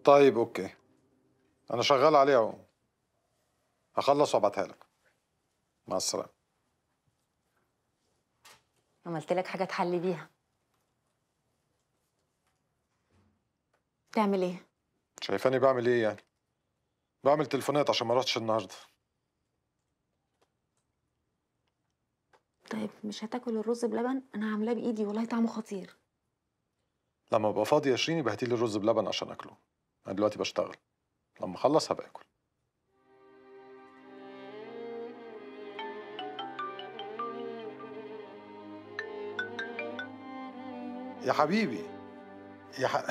طيب اوكي انا شغال عليها اهو هخلص وابعتها لك مع السلامه عملت لك حاجه تحلي بيها تعمل ايه شايفاني بعمل ايه يعني بعمل تليفونات عشان ما رحتش النهارده طيب مش هتاكل الرز بلبن انا عاملاه بايدي والله طعمه خطير لما ابقى فاضي يا شيرين يبقى هاتيلي الرز بلبن عشان اكله انا دلوقتي بشتغل لما اخلص هبقى اكل يا حبيبي يا ح...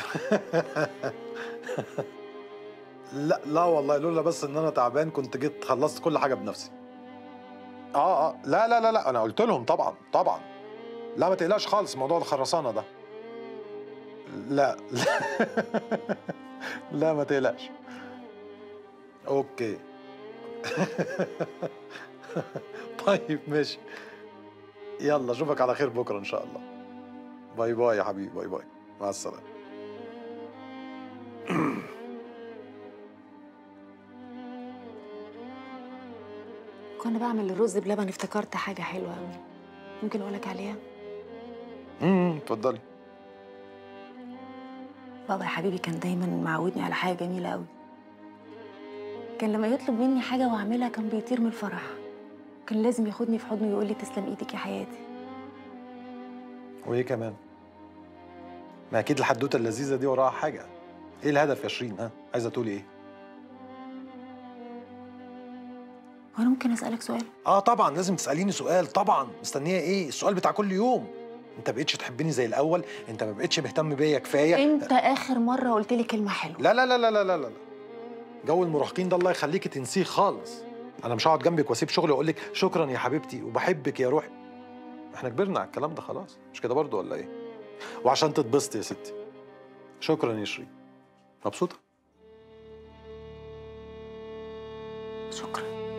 لا لا والله لولا بس ان انا تعبان كنت جيت خلصت كل حاجه بنفسي اه اه لا لا لا لا انا قلت لهم طبعا طبعا لا ما تقلقش خالص موضوع الخرسانه ده لا لا, لا ما تقلقش اوكي طيب ماشي يلا اشوفك على خير بكره ان شاء الله باي باي يا حبيبي باي باي مع السلامه كنا بعمل الرز بلبن افتكرت حاجه حلوه قوي ممكن اقولك عليها امم اتفضلي بابا يا حبيبي كان دايما معودني على حاجه جميله قوي كان لما يطلب مني حاجه واعملها كان بيطير من الفرح كان لازم ياخدني في حضنه ويقول لي تسلم ايدك يا حياتي وايه كمان ما اكيد الحدوته اللذيذه دي وراها حاجه ايه الهدف يا شيرين ها عايزه تقولي ايه وانا ممكن اسالك سؤال اه طبعا لازم تساليني سؤال طبعا مستنيه ايه السؤال بتاع كل يوم انت بقيتش تحبني زي الاول انت ما بقيتش مهتم بيا كفايه امتى اخر مره قلت لي كلمه حلوه لا لا لا لا لا لا لا جو المراهقين ده الله يخليكي تنسيه خالص انا مش هقعد جنبك واسيب شغلي واقول لك شكرا يا حبيبتي وبحبك يا روحي احنا كبرنا على الكلام ده خلاص مش كده برضو ولا ايه وعشان تتبسطي يا ستي شكرا يا شيرين مبسوطه شكرا